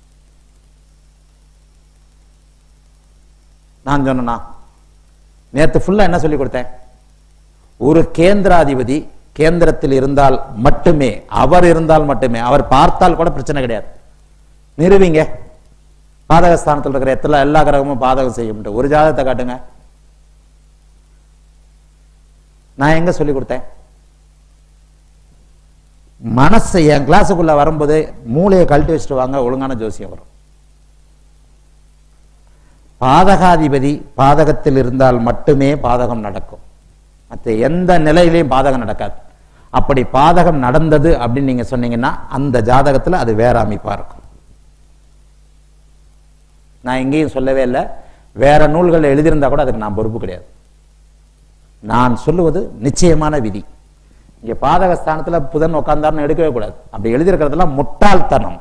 நான் சொன்னா நேத்து ஃபுல்லா என்ன சொல்லி கொடுத்தேன் ஒரு கேந்திராதிபதி கேந்திரத்தில் இருந்தால் மட்டுமே அவர் இருந்தால் மட்டுமே அவர் பார்த்தால் கூட பிரச்சனை கிடையாது நிறுவிங்க பாதகஸ்தானத்தில் இருக்கிற எத்தனை எல்லா கிரகமும் பாதகம் செய்யும் ஒரு ஜாதகத்தை காட்டுங்க நான் எங்க சொல்லி கொடுத்தேன் மனசை என் கிளாஸுக்குள்ள வரும்போது மூளையை கழட்டி வச்சுட்டு வாங்க ஒழுங்கான ஜோசியம் வரும் பாதகாதிபதி பாதகத்தில் இருந்தால் மட்டுமே பாதகம் நடக்கும் மற்ற எந்த நிலையிலையும் பாதகம் நடக்காது அப்படி பாதகம் நடந்தது அப்படின்னு நீங்க சொன்னீங்கன்னா அந்த ஜாதகத்துல அது வேற அமைப்பா இருக்கும் நான் எங்கேயும் சொல்லவே இல்லை வேற நூல்கள் எழுதியிருந்தா கூட அதுக்கு நான் பொறுப்பு கிடையாது நான் சொல்லுவது நிச்சயமான விதி இங்க பாதகஸ்தானத்துல புதன் உட்கார்ந்தாருன்னு எடுக்கவே கூடாது அப்படி எழுதியிருக்கிறதெல்லாம் முட்டாள்தனம்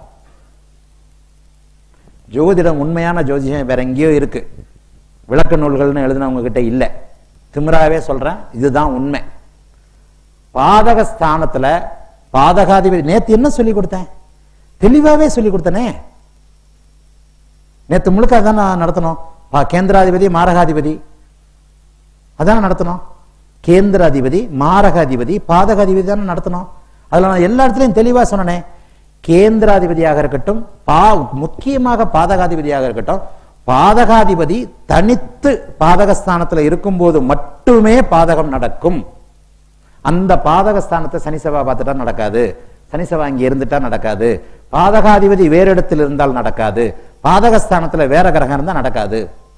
ஜோதிடம் உண்மையான ஜோதிடம் வேற எங்கேயோ இருக்கு விளக்க நூல்கள்னு எழுதினவங்க கிட்ட இல்லை திமிராவே சொல்றேன் இதுதான் உண்மை பாதகஸ்தானத்துல பாதகாதிபதி நேத்து என்ன சொல்லி கொடுத்தேன் தெளிவாவே சொல்லி கொடுத்தனே நேத்து முழுக்க அதான் நான் நடத்தணும் பா- கேந்திராதிபதி மாரகாதிபதி அதான் நடத்தணும் கேந்திராதிபதி மாரகாதிபதி பாதகாதிபதி தானே நடத்தணும் அதுல நான் எல்லா இடத்துலயும் தெளிவா சொன்னனே கேந்திராதிபதியாக இருக்கட்டும் பா முக்கியமாக பாதகாதிபதியாக இருக்கட்டும் பாதகாதிபதி தனித்து பாதகஸ்தானத்துல இருக்கும்போது மட்டுமே பாதகம் நடக்கும் அந்த பாதகஸ்தானத்தை சனி செவ்வாய் பார்த்துட்டா நடக்காது சனி செவ்வாய் இங்க இருந்துட்டா நடக்காது பாதகாதிபதி வேறு இடத்தில் இருந்தால் நடக்காது பாதகஸ்தானத்துல வேற கிரகம் இருந்தா நடக்காது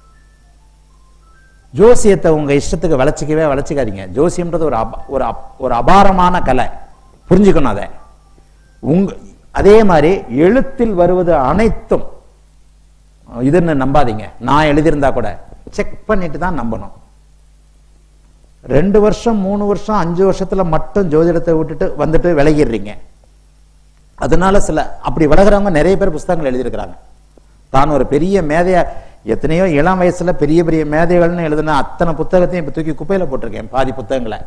ஜோசியத்தை உங்க இஷ்டத்துக்கு வளர்ச்சிக்கவே வளர்ச்சிக்காதீங்க ஜோசியம்ன்றது ஒரு அப- ஒரு அப்- ஒரு அபாரமான கலை புரிஞ்சுக்கணும் அதை உங்க அதே மாதிரி எழுத்தில் வருவது அனைத்தும் இதுன்னு நம்பாதீங்க நான் எழுதியிருந்தா கூட செக் பண்ணிட்டு தான் நம்பணும் ரெண்டு வருஷம் மூணு வருஷம் அஞ்சு வருஷத்துல மட்டும் ஜோதிடத்தை விட்டுட்டு வந்துட்டு விலகிடுறீங்க அதனால சில அப்படி விலகுறவங்க நிறைய பேர் புஸ்தகங்கள் எழுதியிருக்கிறாங்க தான் ஒரு பெரிய மேதையா எத்தனையோ இளம் வயசுல பெரிய பெரிய மேதைகள்னு எழுதின அத்தனை புத்தகத்தையும் இப்ப தூக்கி குப்பையில போட்டிருக்கேன் பாதி புத்தகங்களை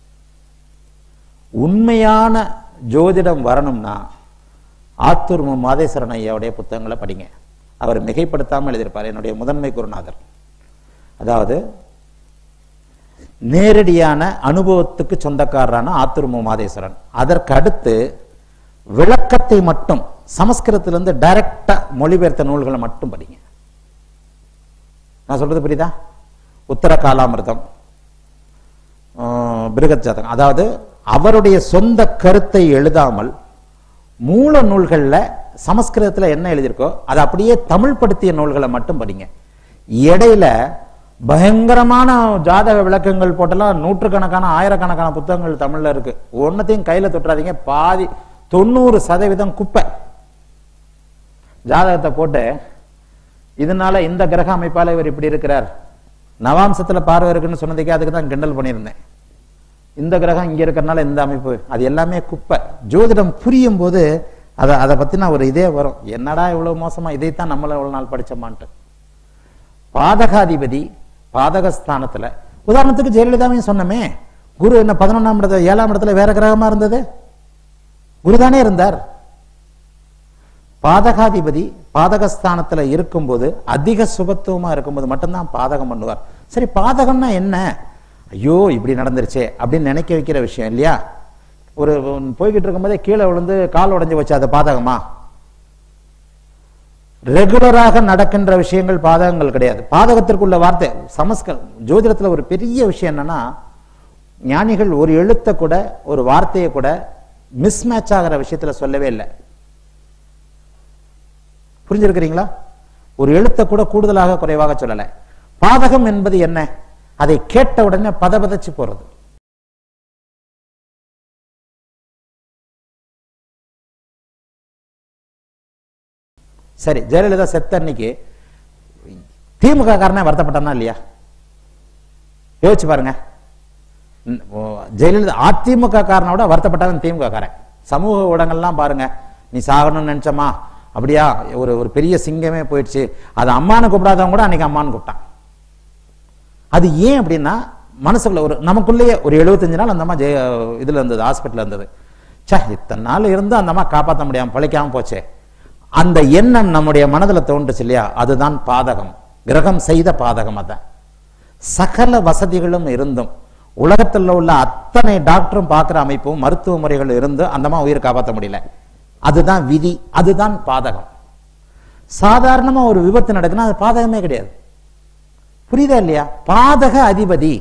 உண்மையான ஜோதிடம் வரணும்னா ஆத்தூர் மு. மாதேஸ்வரன் ஐயாவுடைய புத்தகங்களை படிங்க அவர் மிகைப்படுத்தாமல் எழுதியிருப்பார் என்னுடைய முதன்மை குருநாதர் அதாவது நேரடியான அனுபவத்துக்கு சொந்தக்காரரான ஆத்தூர் மு. மாதேஸ்வரன் அதற்கு அடுத்து விளக்கத்தை மட்டும் சமஸ்கிருதத்திலிருந்து டைரக்டா மொழிபெயர்த்த நூல்களை மட்டும் படிங்க நான் சொல்றது புரியுதா உத்தர காலாமிர்தம் ஆஹ், பிருகத் ஜாதகம் அதாவது அவருடைய சொந்த கருத்தை எழுதாமல் மூல நூல்கள்ல சமஸ்கிருதத்துல என்ன எழுதியிருக்கோ அதை அப்படியே தமிழ் படுத்திய நூல்களை மட்டும் படிங்க இடையில பயங்கரமான ஜாதக விளக்கங்கள் போட்டெல்லாம் நூற்றுக்கணக்கான ஆயிரக்கணக்கான புத்தகங்கள் தமிழ்ல இருக்கு ஒன்னத்தையும் கையில தொட்டுறாதீங்க பாதி தொண்ணூறு சதவீதம் குப்பை ஜாதகத்தை போட்டு இதனால இந்த கிரக அமைப்பால இவர் இப்படி இருக்கிறார் நவாம்சத்துல பார்வை இருக்குன்னு சொன்னதுக்கே அதுக்கு தான் கிண்டல் பண்ணியிருந்தேன் இந்த கிரகம் இங்க இருக்கிறனால இந்த அமைப்பு அது எல்லாமே குப்பை ஜோதிடம் புரியும் போது அதை அதை பத்தின ஒரு இதே வரும் என்னடா இவ்வளவு மோசமா இதைத்தான் நம்மள இவ்வளவு நாள் படிச்சோமான்ட்டு பாதகாதிபதி பாதகஸ்தானத்துல உதாரணத்துக்கு ஜெயலலிதாவையும் சொன்னமே குரு என்ன பதினொன்னாம் இடத்துல ஏழாம் இடத்துல வேற கிரகமா இருந்தது குருதானே இருந்தார் பாதகாதிபதி பாதகஸ்தானத்துல இருக்கும்போது அதிக சுபத்துவமா இருக்கும்போது மட்டும்தான் பாதகம் பண்ணுவார் சரி பாதகம்னா என்ன ஐயோ இப்படி நடந்துருச்சே அப்படின்னு நினைக்க வைக்கிற விஷயம் இல்லையா ஒரு உம், போய்கிட்டு இருக்கும்போதே கீழே விழுந்து கால் உடைஞ்சு வச்சு அது பாதகமா ரெகுலராக நடக்கின்ற விஷயங்கள் பாதகங்கள் கிடையாது பாதகத்திற்குள்ள வார்த்தை சமஸ்க ஜோதிடத்துல ஒரு பெரிய விஷயம் என்னன்னா ஞானிகள் ஒரு எழுத்தை கூட ஒரு வார்த்தையை கூட மிஸ்மேட்ச் ஆகிற விஷயத்துல சொல்லவே இல்லை புரிஞ்சிருக்கிறீங்களா ஒரு எழுத்தை கூட கூடுதலாக குறைவாக சொல்லல பாதகம் என்பது என்ன அதை கேட்ட உடனே பதபதச்சு போறது சரி ஜெயலலிதா செத்த அன்னைக்கு திமுக காரனே வருத்தப்பட்டானா இல்லையா யோசிச்சு பாருங்க ம், ஓ, ஜெயலலிதா அதிமுக காரனோட வருத்தப்பட்டாங்க திமுக காரன் சமூக ஊடகங்கள்லாம் பாருங்க நீ சாகணும்னு நினைச்சமா அப்படியா ஒரு ஒரு பெரிய சிங்கமே போயிடுச்சு அது அம்மானு கூப்பிடாதவங்க கூட அன்னைக்கு அம்மான்னு கூப்பிட்டான் அது ஏன் அப்படின்னா மனசுக்குள்ள ஒரு நமக்குள்ளேயே ஒரு 75 நாள் அந்த அம்மா ஜெய இதுல இருந்தது ஹாஸ்பிட்டல் இருந்தது ச்சே இத்தனை நாள் இருந்து அந்த அம்மா காப்பாற்ற முடியாம பிழைக்காம போச்சே அந்த எண்ணம் நம்முடைய மனதுல தோன்றுச்சு இல்லையா அதுதான் பாதகம் கிரகம் செய்த பாதகம் அதான் சகல வசதிகளும் இருந்தும் உலகத்தில் உள்ள அத்தனை டாக்டரும் பார்க்கிற அமைப்பும் மருத்துவ முறைகள் இருந்து அந்த அம்மா உயிர் காப்பாற்ற முடியல அதுதான் விதி அதுதான் பாதகம் சாதாரணமா ஒரு விபத்து நடக்குன்னா அது பாதகமே கிடையாது புரியுதா இல்லையா பாதக அதிபதி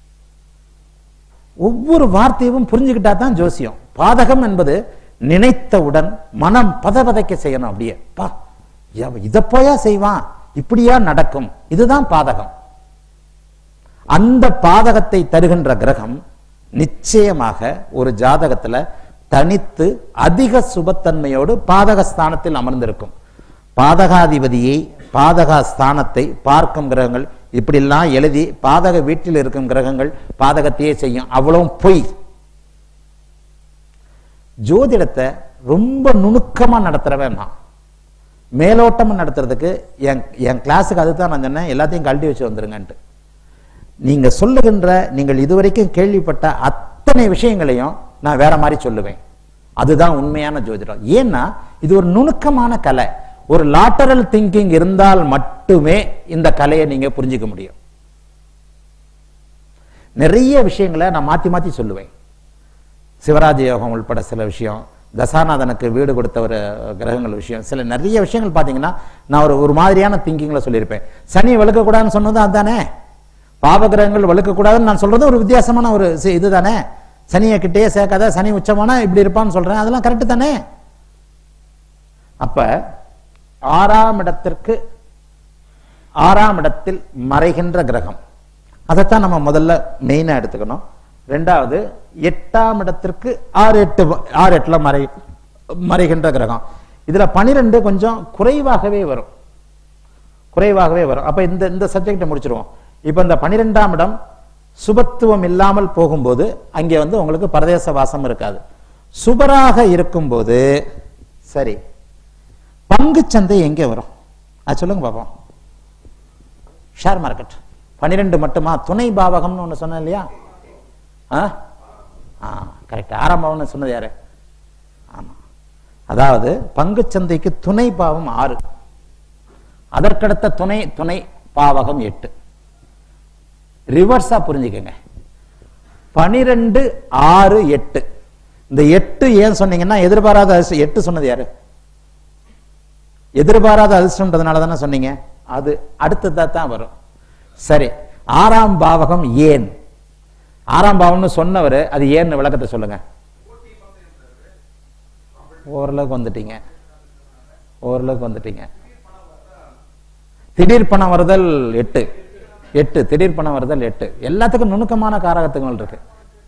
ஒவ்வொரு வார்த்தையும் புரிஞ்சுக்கிட்டா தான் ஜோசியம் பாதகம் என்பது நினைத்தவுடன் மனம் பதபதைக்க செய்யணும் அப்படியே பா எவ- இத போயா செய்வான் இப்படியா நடக்கும் இதுதான் பாதகம் அந்த பாதகத்தை தருகின்ற கிரகம் நிச்சயமாக ஒரு ஜாதகத்துல தனித்து அதிக சுபத்தன்மையோடு பாதக ஸ்தானத்தில் அமர்ந்திருக்கும் பாதகாதிபதியை பாதக ஸ்தானத்தை பார்க்கும் கிரகங்கள் இப்படிலாம் எழுதி பாதக வீட்டில் இருக்கும் கிரகங்கள் பாதகத்தையே செய்யும் அவ்வளவும் பொய் ஜோதிடத்தை ரொம்ப நுணுக்கமா நடத்துறவன் நான் மேலோட்டமா நடத்துறதுக்கு என் என் கிளாஸுக்கு அதுதான் நான் சொன்னேன் எல்லாத்தையும் கழட்டி வச்சு வந்துருங்கன்ட்டு நீங்க சொல்லுகின்ற நீங்கள் இதுவரைக்கும் கேள்விப்பட்ட அத்தனை விஷயங்களையும் நான் வேற மாதிரி சொல்லுவேன் அதுதான் உண்மையான ஜோதிடம் ஏன்னா இது ஒரு நுணுக்கமான கலை ஒரு லாட்டரல் திங்கிங் இருந்தால் மட்டுமே இந்த கலையை நீங்க புரிஞ்சுக்க முடியும் நிறைய விஷயங்களை நான் மாத்தி மாத்தி சொல்லுவேன் சிவராஜ யோகம் உள்பட சில விஷயம் தசாநாதனுக்கு வீடு கொடுத்த ஒரு கிரகங்கள் விஷயம் சில நிறைய விஷயங்கள் பார்த்தீங்கன்னா நான் ஒரு ஒரு மாதிரியான திங்கிங்ல சொல்லியிருப்பேன் சனி வழுக்கக்கூடாதுன்னு சொன்னது அதுதானே பாவகிரகங்கள் வழுக்கக்கூடாதுன்னு நான் சொல்றது ஒரு வித்தியாசமான ஒரு சி- இதுதானே சனியை கிட்டேயே சேர்க்காத சனி உச்சமானா இப்படி இருப்பான்னு சொல்றேன் அதெல்லாம் கரெக்டு தானே அப்ப ஆறாம் இடத்திற்கு ஆறாம் இடத்தில் மறைகின்ற கிரகம் அதைத்தான் நம்ம முதல்ல மெயினா எடுத்துக்கணும் ரெண்டாவது எட்டாம் இடத்திற்கு ஆறு எட்டு வ- ஆறு எட்டுல மறை மறைகின்ற கிரகம் இதுல பனிரெண்டு கொஞ்சம் குறைவாகவே வரும் குறைவாகவே வரும் அப்ப இந்த இந்த சப்ஜெக்டை முடிச்சிருவோம் இப்ப இந்த பனிரெண்டாம் இடம் சுபத்துவம் இல்லாமல் போகும்போது அங்கே வந்து உங்களுக்கு பரதேச வாசம் இருக்காது சுபராக இருக்கும்போது சரி பங்குச்சந்தை எங்கே வரும் அது சொல்லுங்க பாப்போம் ஷேர் மார்க்கெட் பன்னிரெண்டு மட்டுமா துணை பாவகம்னு ஒன்று சொன்னேன் இல்லையா ஆ ஆ கரெக்ட் ஆறாம் பாவம்னு சொன்னது யாரு ஆமா அதாவது பங்குச்சந்தைக்கு துணை பாவம் ஆறு அதற்கடுத்த துணை துணை பாவகம் எட்டு ரிவர்ஸா புரிஞ்சுக்கங்க பனிரெண்டு ஆறு எட்டு இந்த எட்டு ஏன் சொன்னீங்கன்னா எதிர்பாராத அதிர்ஷ்டம் எட்டு சொன்னது யாரு எதிர்பாராத அதிர்ஷ்டம்ன்றதுனால தானே சொன்னீங்க அது அடுத்ததா தான் வரும் சரி ஆறாம் பாவகம் ஏன் ஆறாம் பாவம்னு சொன்னவர் அது ஏன்னு விளக்கத்தை சொல்லுங்க ஓரளவுக்கு வந்துட்டீங்க ஓரளவுக்கு வந்துட்டீங்க திடீர் பணம் வருதல் எட்டு எட்டு திடீர் பணம் வருதல் எட்டு எல்லாத்துக்கும் நுணுக்கமான காரகத்துகள் இருக்கு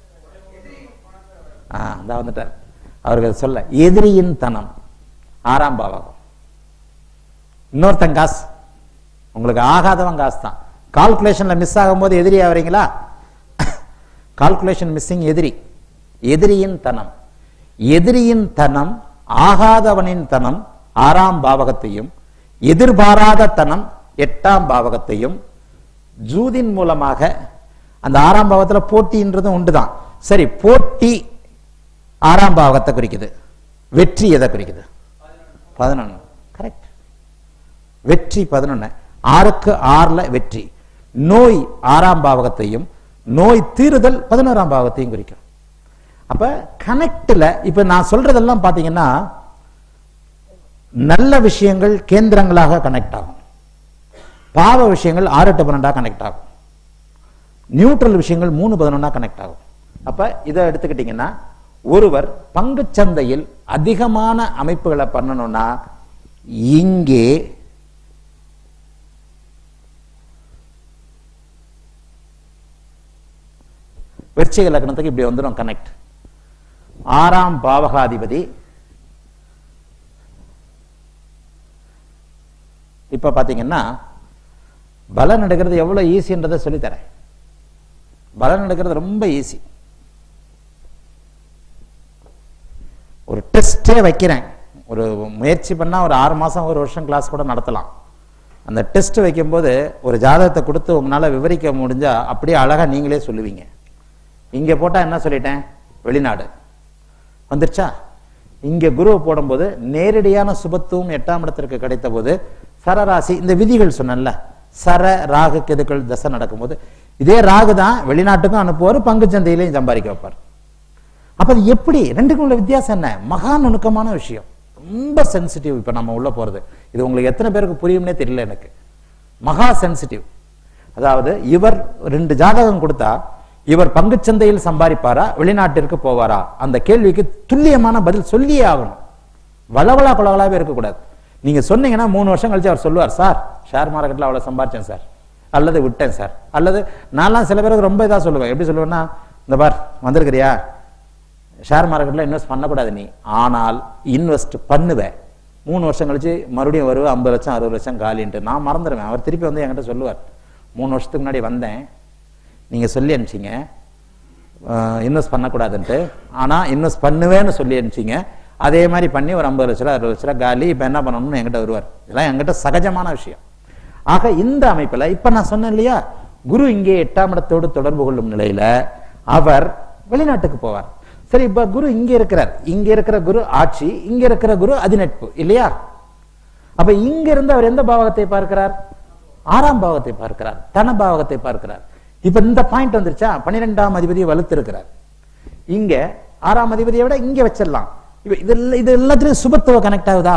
ஆ அதான் வந்துட்டார் அவருக்கு சொல்ல எதிரியின் தனம் ஆறாம் பாவகம் இன்னொருத்தன் காசு உங்களுக்கு ஆகாதவன் காசு தான் கால்குலேஷன்ல மிஸ் ஆகும்போது எதிரி ஆவறீங்களா கால்குலேஷன் மிஸ்ஸிங் எதிரி எதிரியின் தனம் எதிரியின் தனம் ஆகாதவனின் தனம் ஆறாம் பாவகத்தையும் எதிர்பாராத தனம் எட்டாம் பாவகத்தையும் ஜூதின் மூலமாக அந்த ஆறாம் பாவத்துல போட்டின்றதும் உண்டுதான் சரி போட்டி ஆறாம் பாவகத்தை குறிக்குது வெற்றி எதை குறிக்குது பதினொன்னு கரெக்ட் வெற்றி பதினொன்னு ஆறுக்கு ஆறுல வெற்றி நோய் ஆறாம் பாவகத்தையும் நோய் தீருதல் பதினோராம் பாவகத்தையும் குறிக்கும் அப்ப கனெக்ட்ல இப்ப நான் சொல்றதெல்லாம் பாத்தீங்கன்னா நல்ல விஷயங்கள் கேந்திரங்களாக கனெக்ட் ஆகும் பாவ விஷயங்கள் ஆறு எட்டு பன்னெண்டா கனெக்ட் ஆகும் நியூட்ரல் விஷயங்கள் மூணு பதினொன்னா கனெக்ட் ஆகும் அப்ப இதை எடுத்துக்கிட்டீங்கன்னா ஒருவர் பங்குச் சந்தையில் அதிகமான அமைப்புகளை பண்ணணும்னா இங்கே விருச்சிக லக்னத்துக்கு இப்படி வந்துடும் கனெக்ட் ஆறாம் பாவகாதிபதி இப்ப பாத்தீங்கன்னா பலன் எடுக்கிறது எவ்வளவு ஈஸின்றதை சொல்லித்தரேன் பலன் எடுக்கிறது ரொம்ப ஈஸி ஒரு டெஸ்டே வைக்கிறேன் ஒரு முயற்சி பண்ணா ஒரு ஆறு மாசம் ஒரு வருஷம் கிளாஸ் கூட நடத்தலாம் அந்த டெஸ்ட் வைக்கும்போது ஒரு ஜாதகத்தை கொடுத்து உங்களால விவரிக்க முடிஞ்சா அப்படியே அழகா நீங்களே சொல்லுவீங்க இங்க போட்டா என்ன சொல்லிட்டேன் வெளிநாடு வந்துருச்சா இங்க குருவை போடும்போது நேரடியான சுபத்துவம் எட்டாம் இடத்திற்கு கிடைத்த போது சரராசி இந்த விதிகள் சொன்னேன்ல சர ராகு கெதுக்கள் தசை நடக்கும்போது இதே ராகு தான் வெளிநாட்டுக்கும் அனுப்புவார் பங்கு சந்தையிலையும் சம்பாதிக்க வைப்பார் அப்ப அது எப்படி ரெண்டுக்கும் உள்ள வித்தியாசம் என்ன மகா நுணுக்கமான விஷயம் ரொம்ப சென்சிட்டிவ் இப்ப நம்ம உள்ள போறது இது உங்களுக்கு எத்தனை பேருக்கு புரியும்னே தெரியல எனக்கு மகா சென்சிட்டிவ் அதாவது இவர் ரெண்டு ஜாதகம் கொடுத்தா இவர் பங்குச்சந்தையில் சம்பாதிப்பாரா வெளிநாட்டிற்கு போவாரா அந்த கேள்விக்கு துல்லியமான பதில் சொல்லியே ஆகணும் வளவளா குளவளாவே இருக்கக்கூடாது நீங்க சொன்னீங்கன்னா மூணு வருஷம் கழிச்சு அவர் சொல்லுவார் சார் ஷேர் மார்க்கெட்ல அவ்வளவு சம்பாரிச்சேன் சார் அல்லது விட்டேன் சார் அல்லது நான்லாம் சில பேருக்கு ரொம்ப இதா சொல்லுவேன் எப்படி சொல்லுவேன்னா இந்த பார் வந்திருக்கிறியா ஷேர் மார்க்கெட்ல இன்வெஸ்ட் பண்ணக்கூடாது நீ ஆனால் இன்வெஸ்ட் பண்ணுவேன் மூணு வருஷம் கழிச்சு மறுபடியும் வருவேன் ஐம்பது லட்சம் அறுபது லட்சம் காலின்ட்டு நான் மறந்துடுவேன் அவர் திருப்பி வந்து என்கிட்ட சொல்லுவார் மூணு வருஷத்துக்கு முன்னாடி வந்தேன் நீங்க சொல்லி அனுப்பிச்சிங்க இன்வெஸ்ட் பண்ணக்கூடாதுன்ட்டு ஆனா இன்வெஸ்ட் பண்ணுவேன்னு சொல்லி அனுப்பிச்சிங்க அதே மாதிரி பண்ணி ஒரு ஐம்பது லட்ச ரூபா அறுபது லட்ச ரூபா காலி இப்போ என்ன பண்ணணும்னு என்கிட்ட வருவார் இதெல்லாம் என்கிட்ட சகஜமான விஷயம் ஆக இந்த அமைப்புல இப்ப நான் சொன்னேன் இல்லையா குரு இங்கே எட்டாம் இடத்தோடு தொடர்பு கொள்ளும் நிலையில அவர் வெளிநாட்டுக்கு போவார் சரி இப்ப குரு இங்க இருக்கிறார் இங்க இருக்கிற குரு ஆட்சி இங்க இருக்கிற குரு அதிநட்பு இல்லையா அப்ப இங்க இருந்து அவர் எந்த பாவகத்தை பார்க்கிறார் ஆறாம் பாவத்தை பார்க்கிறார் தன பாவகத்தை பார்க்கிறார் இப்ப இந்த பாயிண்ட் வந்துருச்சா பன்னிரெண்டாம் அதிபதியை வலுத்திருக்கிறார் இங்க ஆறாம் அதிபதியை விட இங்க வச்சிடலாம் இப்ப இது இது எல்லாத்துலயும் சுபத்துவ கனெக்ட் ஆகுதா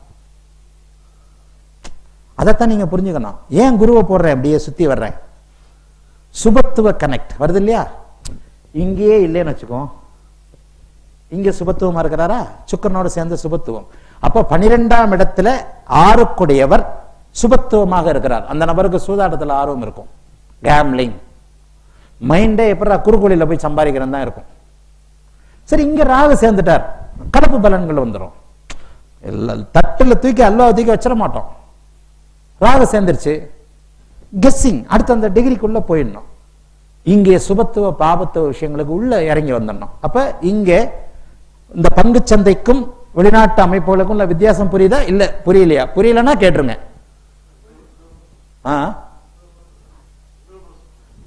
அதைத்தான் நீங்க புரிஞ்சுக்கணும் ஏன் குருவை போடுறேன் அப்படியே சுத்தி வர்றேன் சுபத்துவ கனெக்ட் வருது இல்லையா இங்கேயே இல்லைன்னு வச்சுக்கோ இங்க சுபத்துவமா இருக்கிறாரா சுக்கரனோட சேர்ந்த சுபத்துவம் அப்ப பனிரெண்டாம் இடத்துல ஆறுக்குடையவர் சுபத்துவமாக இருக்கிறார் அந்த நபருக்கு சூதாட்டத்துல ஆர்வம் இருக்கும் கேம்லிங் மைண்டே எப்படா குறுக்கோளில போய் சம்பாதிக்கிறேன் தான் இருக்கும் சரி இங்க ராகு சேர்ந்துட்டார் கலப்பு பலன்கள் வந்துடும் தட்டுல தூக்கி அல்வா தூக்கி வச்சிட மாட்டோம் ராகு சேர்ந்துருச்சு கெஸ்ஸிங் அடுத்து அந்த டிகிரிக்குள்ள போயிடணும் இங்கே சுபத்துவ பாபத்துவ விஷயங்களுக்கு உள்ள இறங்கி வந்துடணும் அப்ப இங்கே இந்த பங்கு சந்தைக்கும் வெளிநாட்டு அமைப்புகளுக்கும் உள்ள வித்தியாசம் புரியுதா இல்ல புரியலையா புரியலன்னா கேட்டுருங்க ஆ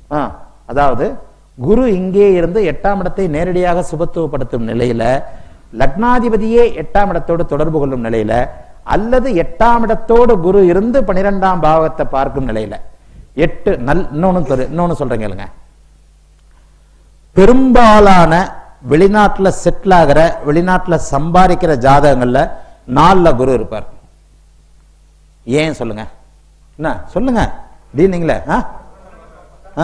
ஆ, அதாவது குரு இங்கே இருந்து எட்டாம் இடத்தை நேரடியாக சுபத்துவப்படுத்தும் நிலையில லக்னாதிபதியே எட்டாம் இடத்தோடு தொடர்பு கொள்ளும் நிலையில அல்லது எட்டாம் இடத்தோடு குரு இருந்து பனிரெண்டாம் பாவத்தை பார்க்கும் நிலையில எட்டு நல் இன்னொன்னு தொரு- இன்னொன்னு சொல்றேன் கேளுங்க பெரும்பாலான வெளிநாட்டுல செட்டில் ஆகிற வெளிநாட்டுல சம்பாதிக்கிற ஜாதகங்கள்ல நாலுல குரு இருப்பார் ஏன் சொல்லுங்க என்ன சொல்லுங்க நீங்களே ஆ ஆ?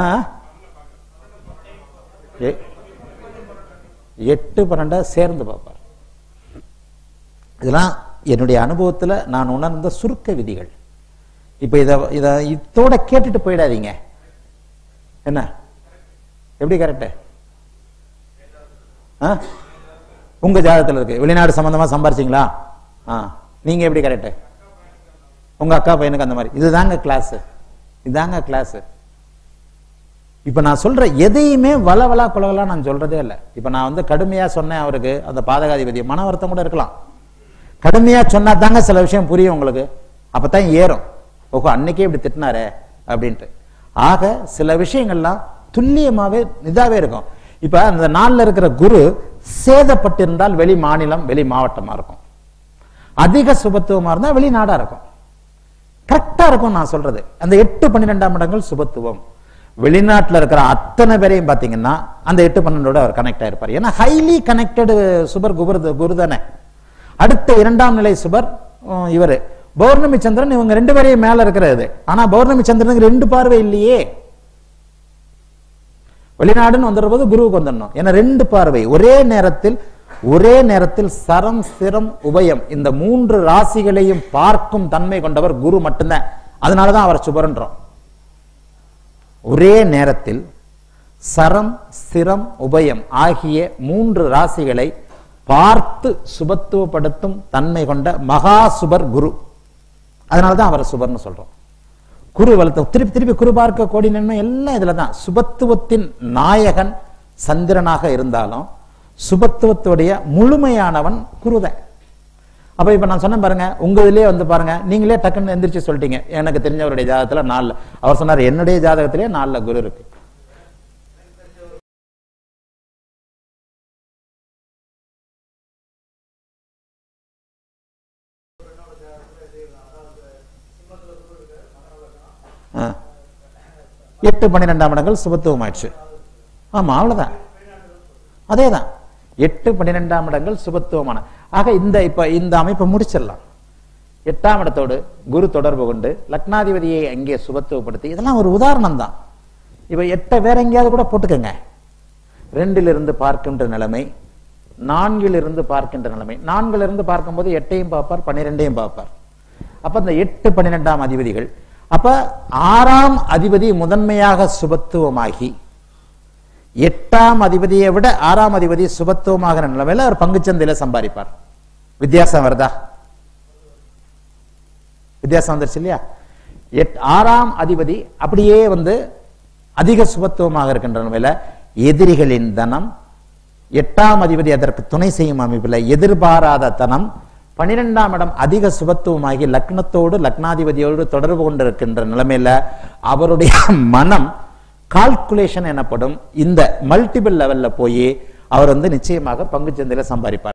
எ- எட்டு பன்னெண்டா சேர்ந்து பார்ப்பார் இதெல்லாம் என்னுடைய அனுபவத்துல நான் உணர்ந்த சுருக்க விதிகள் இப்ப இத இத இதோட கேட்டுட்டு போயிடாதீங்க என்ன எப்படி கரெக்ட் உங்க ஜாதகத்துல இருக்கு வெளிநாடு சம்பந்தமா சம்பாரிச்சிங்களா ஆ நீங்க எப்படி கரெக்ட் உங்க அக்கா பையனுக்கு அந்த மாதிரி இதுதாங்க கிளாஸ் இதுதாங்க கிளாஸ் இப்ப நான் சொல்ற எதையுமே வளவலா குலவலா நான் சொல்றதே இல்லை இப்ப நான் வந்து கடுமையா சொன்னேன் அவருக்கு அந்த பாதகாதிபதி மன வருத்தம் கூட இருக்கலாம் கடுமையா சொன்னா தாங்க சில விஷயம் புரியும் உங்களுக்கு அப்பதான் ஏறும் ஓஹோ அன்னைக்கே இப்படி திட்டினாரே அப்படின்ட்டு ஆக சில விஷயங்கள்லாம் துல்லியமாவே இதாவே இருக்கும் இப்ப அந்த நாள்ல இருக்கிற குரு சேதப்பட்டிருந்தால் வெளி மாநிலம் வெளி மாவட்டமா இருக்கும் அதிக சுபத்துவமா இருந்தா வெளிநாடா இருக்கும் கரெக்டா இருக்கும் நான் சொல்றது அந்த எட்டு பன்னிரெண்டாம் இடங்கள் சுபத்துவம் வெளிநாட்டுல இருக்கிற அத்தனை பேரையும் பாத்தீங்கன்னா அந்த எட்டு பன்னெண்டோட அவர் கனெக்ட் ஆயிருப்பார் ஏன்னா ஹைலி கனெக்டடு சுபர் குபர் குரு தானே அடுத்த இரண்டாம் நிலை சுபர் உம், இவரு பௌர்ணமி சந்திரன் இவங்க ரெண்டு பேரையும் மேல இருக்கிறது ஆனா பௌர்ணமி சந்திரனுக்கு ரெண்டு பார்வை இல்லையே வெளிநாடுன்னு வந்துடுற போது குருவுக்கு வந்துடணும் ஏன்னா ரெண்டு பார்வை ஒரே நேரத்தில் ஒரே நேரத்தில் சரம் சிரம் உபயம் இந்த மூன்று ராசிகளையும் பார்க்கும் தன்மை கொண்டவர் குரு மட்டும்தான் அதனாலதான் அவர் சுபரன்றோம் ஒரே நேரத்தில் சரம் சிரம் உபயம் ஆகிய மூன்று ராசிகளை பார்த்து சுபத்துவப்படுத்தும் தன்மை கொண்ட மகா சுபர் குரு அதனாலதான் அவரை சுபர்னு சொல்றோம் குரு வளர்த்த திருப்பி திருப்பி குரு பார்க்க கோடி நன்மை எல்லாம் இதுல தான் சுபத்துவத்தின் நாயகன் சந்திரனாக இருந்தாலும் சுபத்துவத்துடைய முழுமையானவன் குருதான் அப்ப இப்ப நான் சொன்னேன் பாருங்க உங்க இதுலயே வந்து பாருங்க நீங்களே டக்குன்னு எந்திரிச்சு சொல்லிட்டீங்க எனக்கு தெரிஞ்சவருடைய ஜாதகத்துல நாலுல அவர் சொன்னார் என்னுடைய ஜாதகத்திலே நாலுல குரு இருக்கு ஆ. எட்டு பன்னிரெண்டாம் இடங்கள் சுபத்துவம் ஆயிடுச்சு ஆமா அவ்வளவுதான் அதேதான் எட்டு பன்னிரெண்டாம் இடங்கள் சுபத்துவமான ஆக இந்த இப்ப இந்த அமைப்பை முடிச்சிடலாம் எட்டாம் இடத்தோடு குரு தொடர்பு கொண்டு லக்னாதிபதியை அங்கே சுபத்துவப்படுத்தி இதெல்லாம் ஒரு உதாரணம் தான் இப்ப எட்டை வேற எங்கேயாவது கூட போட்டுக்கங்க ரெண்டிலிருந்து பார்க்கின்ற நிலைமை நான்கிலிருந்து பார்க்கின்ற நிலைமை நான்கிலிருந்து பார்க்கும்போது எட்டையும் பார்ப்பார் பன்னிரெண்டையும் பார்ப்பார் அப்ப இந்த எட்டு பன்னிரெண்டாம் அதிபதிகள் அப்ப ஆறாம் அதிபதி முதன்மையாக சுபத்துவமாகி எட்டாம் அதிபதியை விட ஆறாம் அதிபதி சுபத்துவமாகிற நிலைமையில அவர் பங்குச்சந்தையில சம்பாதிப்பார் வித்தியாசம் வருதா வித்தியாசம் வந்துருச்சு இல்லையா எட் ஆறாம் அதிபதி அப்படியே வந்து அதிக சுபத்துவமாக இருக்கின்ற நிலைமையில எதிரிகளின் தனம் எட்டாம் அதிபதி அதற்கு துணை செய்யும் அமைப்பில் எதிர்பாராத தனம் பனிரெண்டாம் இடம் அதிக சுபத்துவமாகி லக்னத்தோடு லக்னாதிபதியோடு தொடர்பு கொண்டிருக்கின்ற நிலைமையில அவருடைய மனம் கால்குலேஷன் எனப்படும் இந்த மல்டிபிள் லெவல்ல போய் அவர் வந்து நிச்சயமாக பங்குச்சந்தையில சம்பாதிப்பார்